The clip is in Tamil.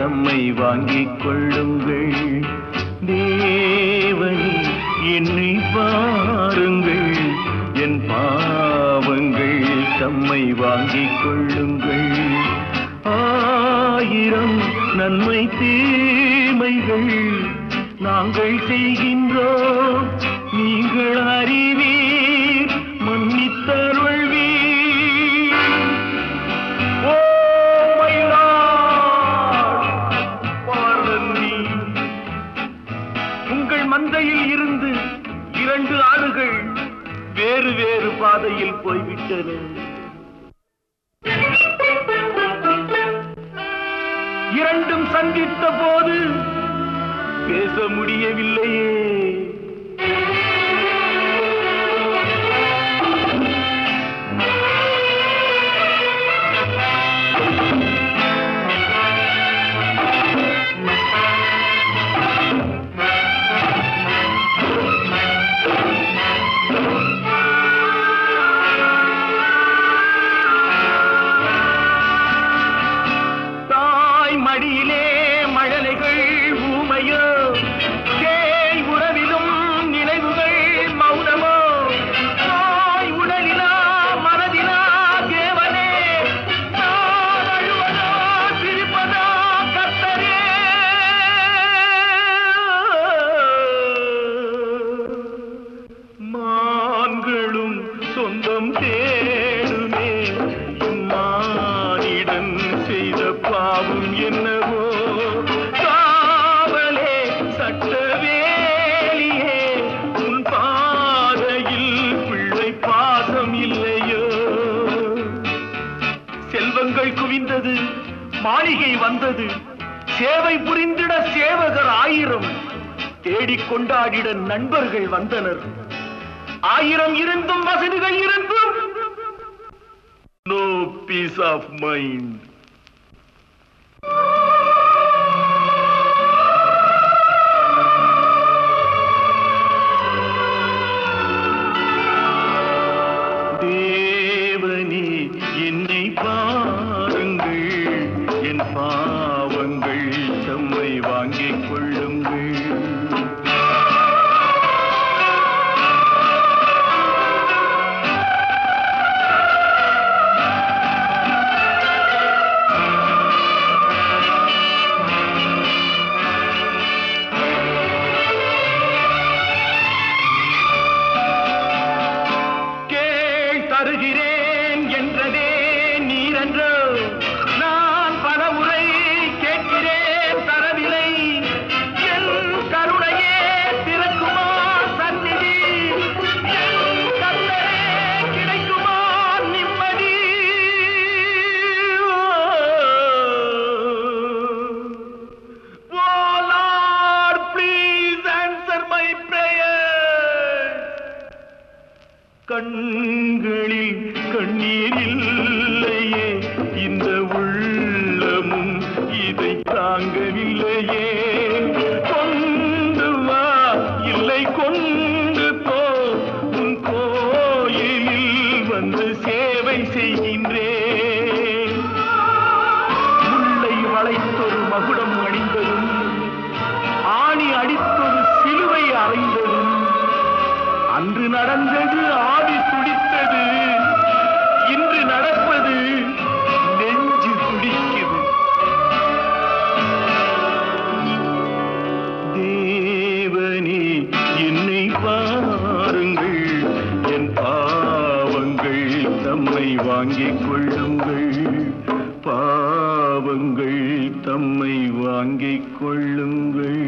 தம்மை வாங்கிக் கொள்ளுங்கள் தேவனே என்னை பாருங்கள் என் பாவங்கள் தம்மை வாங்கிக் கொள்ளுங்கள் ஆயிரம் நன்மை தீமைகள் நாங்கள் செய்கின்றோம் நீங்கள் அறிவீர் மன்னித்தருள்வீர் oh my lord pardon me. உங்கள் மந்தையில் இருந்து இரண்டு ஆடுகள் வேறு வேறு பாதையில் போய்விட்டன இரண்டும் சந்தித்த போது பேச முடியவில்லையே தாய் மடியிலே மழலைகள் ஊமையோ தேய் உறவிலும் நினைவுகள் மௌனமோ தாய் உடலிலா மனதிலா தேவனே நான் அழுவதா சிரிப்பதா கர்த்தரே மான்களும் சொந்தம் தேடுமே மானிடன் செய்த பாவம் என்னவோ காவலே சட்டவேலியே உன் பாதையில் பிள்ளை பாசம் இல்லையோ செல்வங்கள் குவிந்தது மாளிகை வந்தது சேவை புரிந்திட சேவகர் ஆயிரம் தேடிக் கொண்டாடிட நண்பர்கள் வந்தனர் ஆயிரம் இருந்தும் வசதிகள் இருந்தும் நோ பீஸ் ஆஃப் மைண்ட் தேவனே என்னை பாருங்கள் என் பாவங்கள் தம்மை வாங்கிக் கொள்ளுங்கள் கேள் தருகிறேன் என்றதே நீரென்றோ நான் பல முறை கேட்கிறேன் தரவில்லை என் கருணையே திறக்குமா சந்நிதி என் கர்த்தரே கிடைக்குமா நிம்மதி Oh Lord, please answer my prayer. கண்களில் கண்ணீர் இல்லையே இந்த உள்ளமும் இதை தாங்கவில்லையே கொண்டு வா இல்லை கொண்டு போ உன் கோயிலில் வந்து சேவை செய்கின்றேன் முல்லை வளைத்தொரு மகுடம் அணிந்ததும் ஆணி அடித்தொரு சிலுவை அறைந்ததும் அன்று நடந்தது ஆவி துடித்தது இன்று நடப்பது நெஞ்சு துடிக்குது தேவனே என்னை பாருங்கள் என் பாவங்கள் தம்மை வாங்கிக் கொள்ளுங்கள் பாவங்கள் தம்மை வாங்கிக் கொள்ளுங்கள்